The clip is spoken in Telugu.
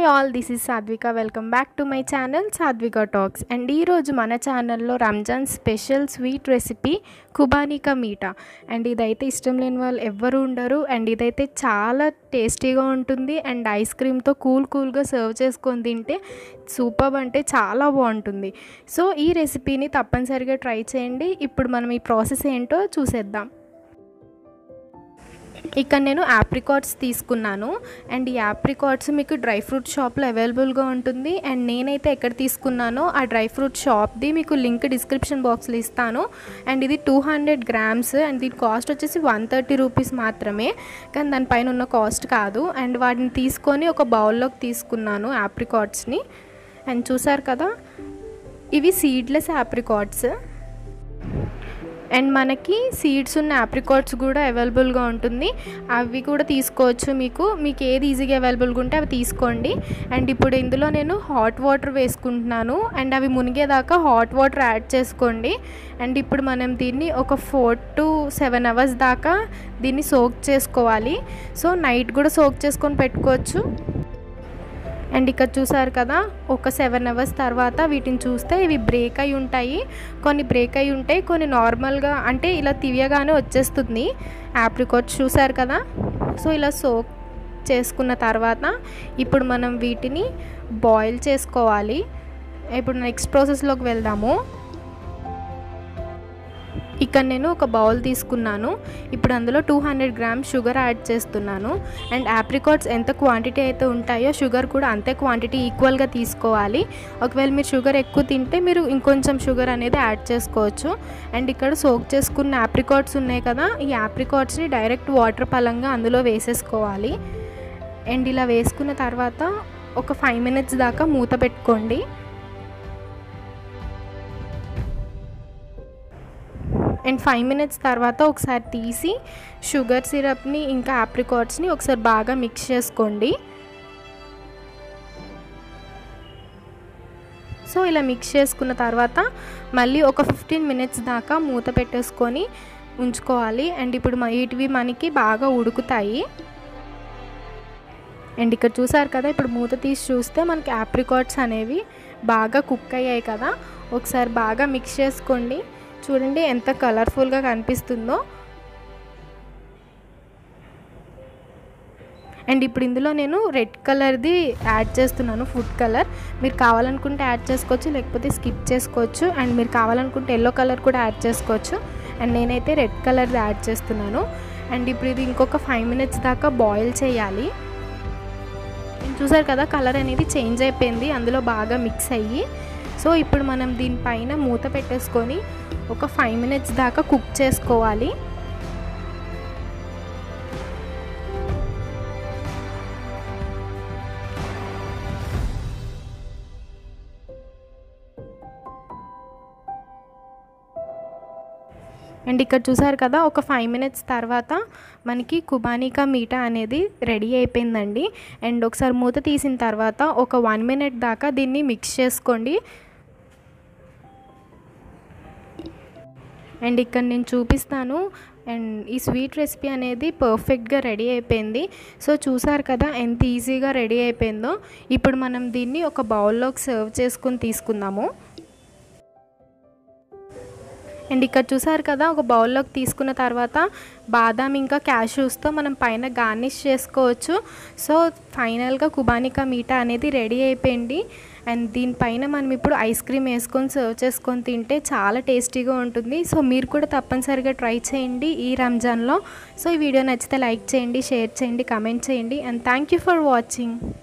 hi all this is Satvika welcome back to my channel Satvika talks and ఈరోజు మన ఛానల్లో Ramzan special sweet recipe qubani ka meetha and ఇదైతే ఇష్టం లేని వాళ్ళు ఎవ్వరు ఉండరు అండ్ ఇదైతే చాలా టేస్టీగా ఉంటుంది అండ్ ఐస్ క్రీమ్తో కూల్ కూల్గా సర్వ్ చేసుకొని తింటే సూపర్ అంటే చాలా బాగుంటుంది సో ఈ రెసిపీని తప్పనిసరిగా ట్రై చేయండి ఇప్పుడు మనం ఈ ప్రాసెస్ ఏంటో చూసేద్దాం ఇక్కడ నేను యాప్రికాట్స్ తీసుకున్నాను అండ్ ఈ యాప్రికాట్స్ మీకు డ్రై ఫ్రూట్ షాప్లో అవైలబుల్గా ఉంటుంది అండ్ నేనైతే ఎక్కడ తీసుకున్నానో ఆ డ్రై ఫ్రూట్ షాప్ది మీకు లింక్ డిస్క్రిప్షన్ బాక్స్లో ఇస్తాను అండ్ ఇది టూ హండ్రెడ్ గ్రామ్స్ అండ్ దీని కాస్ట్ వచ్చేసి వన్ థర్టీ రూపీస్ మాత్రమే కానీ దానిపైన ఉన్న కాస్ట్ కాదు అండ్ వాటిని తీసుకొని ఒక బౌల్లోకి తీసుకున్నాను యాప్రికాట్స్ని అండ్ చూసారు కదా ఇవి సీడ్లెస్ యాప్రికాట్స్ అండ్ మనకి సీడ్స్ ఉన్న ఆప్రికాట్స్ కూడా అవైలబుల్గా ఉంటుంది అవి కూడా తీసుకోవచ్చు మీకు మీకు ఏది ఈజీగా అవైలబుల్గా ఉంటే అవి తీసుకోండి అండ్ ఇప్పుడు ఇందులో నేను హాట్ వాటర్ వేసుకుంటున్నాను అండ్ అవి మునిగేదాకా హాట్ వాటర్ యాడ్ చేసుకోండి అండ్ ఇప్పుడు మనం దీన్ని ఒక ఫోర్ టు సెవెన్ అవర్స్ దాకా దీన్ని సోక్ చేసుకోవాలి సో నైట్ కూడా సోక్ చేసుకొని పెట్టుకోవచ్చు అండ్ ఇక్కడ చూసారు కదా ఒక సెవెన్ అవర్స్ తర్వాత వీటిని చూస్తే ఇవి బ్రేక్ అయి ఉంటాయి కొన్ని బ్రేక్ అయి ఉంటాయి కొన్ని నార్మల్గా అంటే ఇలా తివ్యగానే వచ్చేస్తుంది యాప్రికాట్స్ చూసారు కదా సో ఇలా సోక్ చేసుకున్న తర్వాత ఇప్పుడు మనం వీటిని బాయిల్ చేసుకోవాలి ఇప్పుడు నెక్స్ట్ ప్రాసెస్లోకి వెళ్దాము ఇక్కడ నేను ఒక బౌల్ తీసుకున్నాను ఇప్పుడు అందులో two hundred grams sugar add చేస్తున్నాను అండ్ ఆప్రికాట్స్ ఎంత క్వాంటిటీ అయితే ఉంటాయో షుగర్ కూడా అంతే క్వాంటిటీ ఈక్వల్గా తీసుకోవాలి ఒకవేళ మీరు షుగర్ ఎక్కువ తింటే మీరు ఇంకొంచెం షుగర్ అనేది యాడ్ చేసుకోవచ్చు అండ్ ఇక్కడ సోక్ చేసుకున్న ఆప్రికాట్స్ ఉన్నాయి కదా ఈ ఆప్రికాట్స్ని డైరెక్ట్ వాటర్ పలంగా అందులో వేసేసుకోవాలి అండ్ ఇలా వేసుకున్న తర్వాత ఒక ఫైవ్ మినిట్స్ దాకా మూత పెట్టుకోండి అండ్ ఫైవ్ మినిట్స్ తర్వాత ఒకసారి తీసి షుగర్ సిరప్ని ఇంకా ఆప్రికాట్స్ని ఒకసారి బాగా మిక్స్ చేసుకోండి సో ఇలా మిక్స్ చేసుకున్న తర్వాత మళ్ళీ ఒక ఫిఫ్టీన్ మినిట్స్ దాకా మూత పెట్టేసుకొని ఉంచుకోవాలి అండ్ ఇప్పుడు వీటివి మనకి బాగా ఉడుకుతాయి అండ్ ఇక్కడ చూసారు కదా ఇప్పుడు మూత తీసి చూస్తే మనకి ఆప్రికాట్స్ అనేవి బాగా కుక్ అయ్యాయి కదా ఒకసారి బాగా మిక్స్ చేసుకోండి చూడండి ఎంత కలర్ఫుల్గా కనిపిస్తుందో అండ్ ఇప్పుడు ఇందులో నేను రెడ్ కలర్ది యాడ్ చేస్తున్నాను ఫుడ్ కలర్ మీరు కావాలనుకుంటే యాడ్ చేసుకోవచ్చు లేకపోతే స్కిప్ చేసుకోవచ్చు అండ్ మీరు కావాలనుకుంటే ఎల్లో కలర్ కూడా యాడ్ చేసుకోవచ్చు అండ్ నేనైతే రెడ్ కలర్ది యాడ్ చేస్తున్నాను అండ్ ఇప్పుడు ఇది ఇంకొక ఫైవ్ మినిట్స్ దాకా బాయిల్ చేయాలి చూసారు కదా కలర్ అనేది చేంజ్ అయిపోయింది అందులో బాగా మిక్స్ అయ్యి సో ఇప్పుడు మనం దీనిపైన మూత పెట్టేసుకొని ఒక ఫైవ్ మినిట్స్ దాకా కుక్ చేసుకోవాలి అండ్ ఇక్కడ చూసారు కదా ఒక ఫైవ్ మినిట్స్ తర్వాత మనకి కుబానికా మీఠా అనేది రెడీ అయిపోయిందండి అండ్ ఒకసారి మూత తీసిన తర్వాత ఒక వన్ మినిట్ దాకా దీన్ని మిక్స్ చేసుకోండి అండ్ ఇక్కడ నేను చూపిస్తాను అండ్ ఈ స్వీట్ రెసిపీ అనేది పర్ఫెక్ట్గా రెడీ అయిపోయింది సో చూసారు కదా ఎంత ఈజీగా రెడీ అయిపోయిందో ఇప్పుడు మనం దీన్ని ఒక బౌల్లోకి సర్వ్ చేసుకుని తీసుకుందాము అండ్ ఇక్కడ చూసారు కదా ఒక బౌల్లోకి తీసుకున్న తర్వాత బాదాం ఇంకా క్యాష్యూస్తో మనం పైన గార్నిష్ చేసుకోవచ్చు సో ఫైనల్గా కుబానికా మీఠా అనేది రెడీ అయిపోయింది అండ్ దీనిపైన మనం ఇప్పుడు ఐస్ క్రీమ్ వేసుకొని సర్వ్ చేసుకొని తింటే చాలా టేస్టీగా ఉంటుంది సో మీరు కూడా తప్పనిసరిగా ట్రై చేయండి ఈ రంజాన్లో సో ఈ వీడియో నచ్చితే లైక్ చేయండి షేర్ చేయండి కమెంట్ చేయండి and thank you for watching